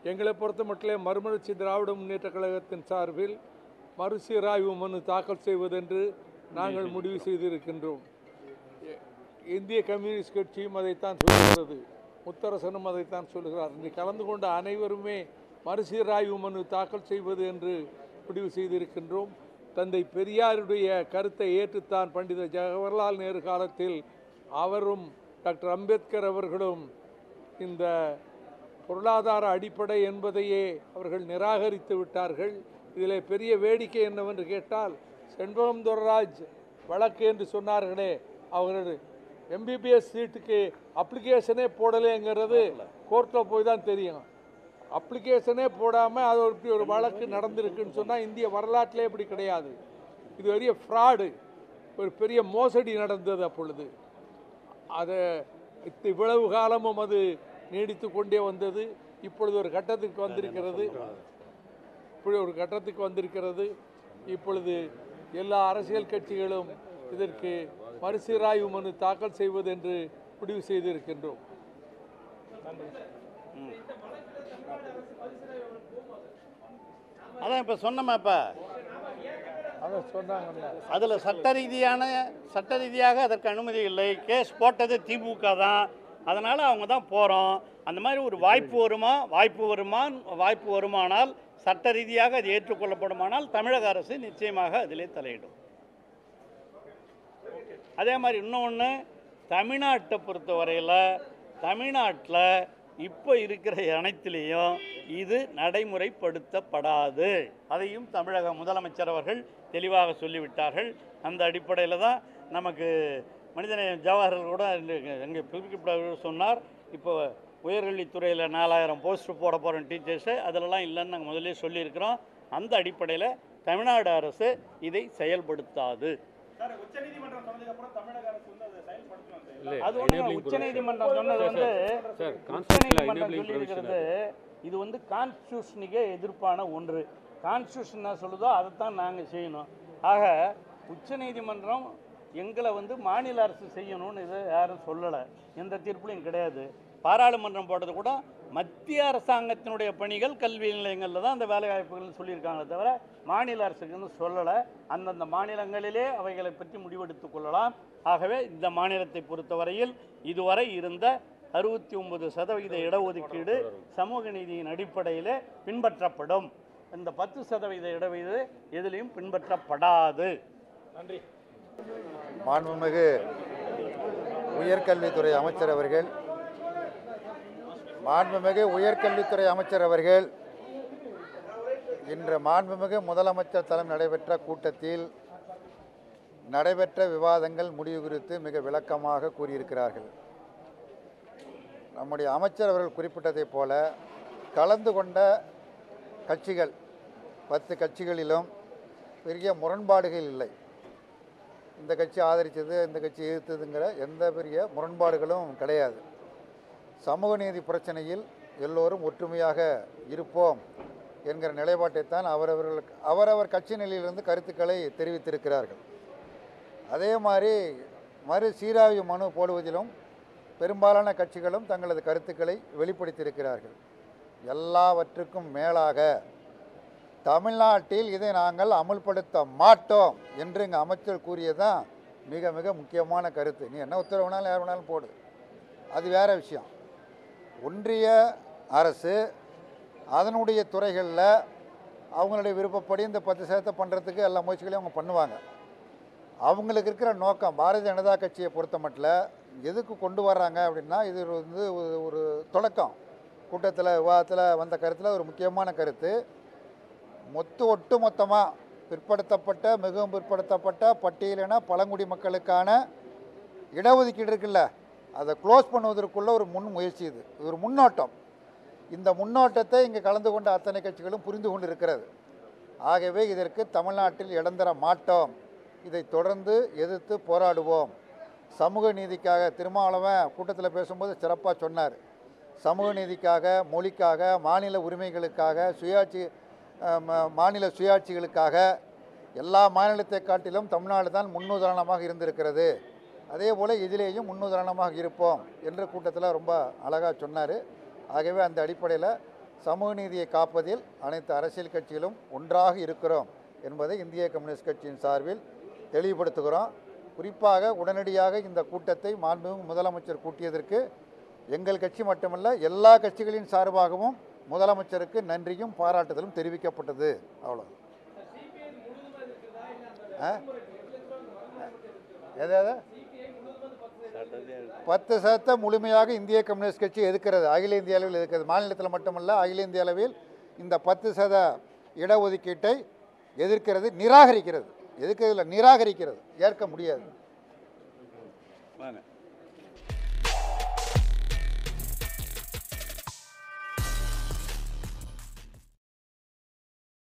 எங்களை பொறுத்த மட்டும் மறுமலர்ச்சி திராவிட முன்னேற்ற கழகத்தின் சார்பில் மறுசீராய்வு மனு தாக்கல் செய்வதென்று நாங்கள் முடிவு செய்திருக்கின்றோம் எ- இந்திய கம்யூனிஸ்ட் கட்சியும் அதைத்தான் சொல்கிறது முத்தரசனும் அதைத்தான் சொல்கிறார் இன்று கலந்து கொண்ட அனைவருமே மறுசீராய்வு மனு தாக்கல் செய்வது என்று முடிவு செய்திருக்கின்றோம் தந்தை பெரியாருடைய கருத்தை ஏற்றுத்தான் பண்டித ஜவஹர்லால் நேரு காலத்தில் அவரும் டாக்டர் அம்பேத்கர் அவர்களும் இந்த பொருளாதார அடிப்படை என்பதையே அவர்கள் நிராகரித்து விட்டார்கள் இதில் பெரிய வேடிக்கை என்னவென்று கேட்டால் செண்பகம் துரராஜ் வழக்கு என்று சொன்னார்களே அவர்கள் எம்பிபிஎஸ் சீட்டுக்கு அப்ளிகேஷனே போடலைங்கிறது கோர்ட்டில் போய் தான் தெரியும் அப்ளிகேஷனே போடாமல் அது ஒரு இப்படி ஒரு வழக்கு நடந்திருக்குன்னு சொன்னால் இந்திய வரலாற்றிலே இப்படி கிடையாது இது பெரிய ஃப்ராடு ஒரு பெரிய மோசடி நடந்தது அப்பொழுது அது இத்த- இவ்வளவு காலமும் அது நீடித்து கொண்டே வந்தது இப்பொழுது ஒரு கட்டத்துக்கு வந்திருக்கிறது இப்படி ஒரு கட்டத்துக்கு வந்திருக்கிறது இப்பொழுது எல்லா அரசியல் கட்சிகளும் இதற்கு மறுசீராய்வு மனு தாக்கல் செய்வது என்று முடிவு செய்திருக்கின்றோம் அதான் இப்போ சொன்னோமே இப்போ அதை சொன்னாங்கல்ல அதில் சட்ட ரீதியான சட்ட ரீதியாக அதற்கு அனுமதி இல்லை கேஸ் போட்டது திமுக தான் அதனால் அவங்க தான் போகிறோம் அந்த மாதிரி ஒரு வாய்ப்பு வருமா வாய்ப்பு வருமா வாய்ப்பு வருமானால் சட்ட ரீதியாக அது ஏற்றுக்கொள்ளப்படுமானால் தமிழக அரசு நிச்சயமாக அதிலே தலையிடும் அதே மாதிரி இன்னொன்று தமிழ்நாட்டை பொறுத்தவரையில் தமிழ்நாட்டில் இப்போ இருக்கிற அனைத்துலேயும் இது நடைமுறைப்படுத்தப்படாது அதையும் தமிழக முதலமைச்சர் அவர்கள் தெளிவாக சொல்லிவிட்டார்கள் அந்த அடிப்படையில் தான் நமக்கு மனிதநேய ஜவஹர் கூட எங்கள் குறிப்பிட்டவர் சொன்னார் இப்போ உயர்கல்வித்துறையில் நாலாயிரம் போஸ்ட் போட போகிறோம் டீச்சர்ஸு அதிலலாம் இல்லைன்னு நாங்கள் முதல்ல சொல்லியிருக்கிறோம் அந்த அடிப்படையில் தமிழ்நாடு அரசு இதை செயல்படுத்தாது சார் உச்சநீதிமன்றம் சொன்னதுக்கப்புறம் தமிழக அரசு வந்து அதை செயல்படுத்தணும் சார் இல்லை அது ஒன்று enabling உச்சநீதிமன்றம் சொன்னது வந்து சார் கான்ஸ்டியூஷனில் உச்சநீதிமன்றம் enabling provision சொல்லியிருக்கிறது இது வந்து கான்ஸ்டியூஷனுக்கே எதிர்ப்பான ஒன்று கான்ஸ்டியூஷன் என்ன சொல்லுதோ அதைத்தான் நாங்கள் செய்யணும் ஆக உச்சநீதிமன்றம் எங்களை வந்து மாநில அரசு செய்யணும்னு இதை யாரும் சொல்லலை எந்த தீர்ப்புலையும் கிடையாது பாராளுமன்றம் போட்டது கூட மத்திய அரசாங்கத்தினுடைய பணிகள் கல்வி நிலையங்களில் தான் அந்த வேலைவாய்ப்புகள்னு சொல்லியிருக்காங்களே தவிர மாநில அரசுக்குன்னு சொல்லலை அந்தந்த மாநிலங்களிலே அவைகளை பற்றி முடிவெடுத்துக் கொள்ளலாம் ஆகவே இந்த மாநிலத்தை பொறுத்தவரையில் இதுவரை இருந்த அறுபத்தி ஒன்பது சதவிகித இடஒதுக்கீடு சமூக நீதியின் அடிப்படையில் பின்பற்றப்படும் இந்த பத்து சதவீத இடஒதுக்கீடு எதிலையும் பின்பற்றப்படாது நன்றி மாண்புமிகு உயர்கல்வித்துறை அமைச்சர் அவர்கள் மாண்புமிகு உயர்கல்வித்துறை அமைச்சர் அவர்கள் இன்று மாண்புமிகு முதலமைச்சர் தலைமை நடைபெற்ற கூட்டத்தில் நடைபெற்ற விவாதங்கள் முடிவு குறித்து மிக விளக்கமாக கூறியிருக்கிறார்கள் நம்முடைய அமைச்சர் அவர்கள் குறிப்பிட்டதைப் போல கலந்து கொண்ட கட்சிகள் பத்து கட்சிகளிலும் பெரிய முரண்பாடுகள் இல்லை இந்த கட்சி ஆதரித்தது இந்த கட்சி எதிர்த்ததுங்கிற எந்த பெரிய முரண்பாடுகளும் கிடையாது சமூக நீதி பிரச்சனையில் எல்லோரும் ஒற்றுமையாக இருப்போம் என்கிற நிலைப்பாட்டைத்தான் அவரவர்களுக்கு அவரவர் கட்சி நிலையிலிருந்து கருத்துக்களை தெரிவித்திருக்கிறார்கள் அதே மாதிரி மறு சீராய்வு மனு போடுவதிலும் பெரும்பாலான கட்சிகளும் தங்களது கருத்துக்களை வெளிப்படுத்தியிருக்கிறார்கள் எல்லாவற்றுக்கும் மேலாக தமிழ்நாட்டில் இதை நாங்கள் அமுல்படுத்த மாட்டோம் என்று இங்கே அமைச்சர் கூறியதான் மிக மிக முக்கியமான கருத்து நீ என்ன உத்தரவு வேணாலும் யார் வேணாலும் போடு அது வேற விஷயம் ஒன்றிய அரசு அதனுடைய துறைகளில் அவங்களுடைய விருப்பப்படி இந்த பத்து சதத்தை பண்ணுறதுக்கு எல்லா முயற்சிகளையும் அவங்க பண்ணுவாங்க அவங்களுக்கு இருக்கிற நோக்கம் பாரதிய ஜனதா கட்சியை பொறுத்த மட்டும் எதுக்கு கொண்டு வர்றாங்க அப்படின்னா இது வந்து ஒரு- ஒரு தொடக்கம் கூட்டத்தில் விவாதத்தில் வந்த கருத்தில் ஒரு முக்கியமான கருத்து மொத்த ஒட்டு மொத்தமாக பிற்படுத்தப்பட்ட மிகவும் பிற்படுத்தப்பட்ட பட்டியலின பழங்குடி மக்களுக்கான இடஒதுக்கீடு இருக்குல்ல அதை க்ளோஸ் பண்ணுவதற்குள்ள ஒரு முன் முயற்சி இது இது ஒரு முன்னோட்டம் இந்த முன்னோட்டத்தை இங்கே கலந்து கொண்ட அத்தனை கட்சிகளும் புரிந்து கொண்டு இருக்கிறது ஆகவே இதற்கு தமிழ்நாட்டில் இடம் தர மாட்டோம் இதை தொடர்ந்து எதிர்த்து போராடுவோம் சமூக நீதிக்காக திருமாவளவன் கூட்டத்தில் பேசும்போது சிறப்பாக சொன்னார் சமூக நீதிக்காக மொழிக்காக மாநில உரிமைகளுக்காக சுயாட்சி அஹ், ம- மாநில சுயாட்சிகளுக்காக எல்லா மாநிலத்தை காட்டிலும் தமிழ்நாடு தான் முன்னுதாரணமாக இருந்திருக்கிறது அதே போல் இதிலேயும் முன்னுதாரணமாக இருப்போம் என்று கூட்டத்தில் ரொம்ப அழகாக சொன்னார் ஆகவே அந்த அடிப்படையில் சமூக நீதியை காப்பதில் அனைத்து அரசியல் கட்சிகளும் ஒன்றாக இருக்கிறோம் என்பதை இந்திய கம்யூனிஸ்ட் கட்சியின் சார்பில் தெளிவுபடுத்துகிறோம் குறிப்பாக உடனடியாக இந்த கூட்டத்தை மாண்புமிகு முதலமைச்சர் கூட்டியதற்கு எங்கள் கட்சி மட்டுமல்ல எல்லா கட்சிகளின் சார்பாகவும் முதலமைச்சருக்கு நன்றியும் பாராட்டுதலும் தெரிவிக்கப்பட்டது அவ்வளோ ஆ? எது எது பத்து சதத்தை முழுமையாக இந்திய கம்யூனிஸ்ட் கட்சி எதிர்க்கிறது அகில இந்திய அளவில் எதிர்க்கிறது மாநிலத்தில் மட்டுமல்ல அகில இந்திய அளவில் இந்த பத்து சத இடஒதுக்கீட்டை எதிர்க்கிறது நிராகரிக்கிறது எதிர்க்கிறதுல நிராகரிக்கிறது ஏற்க முடியாது வாங்க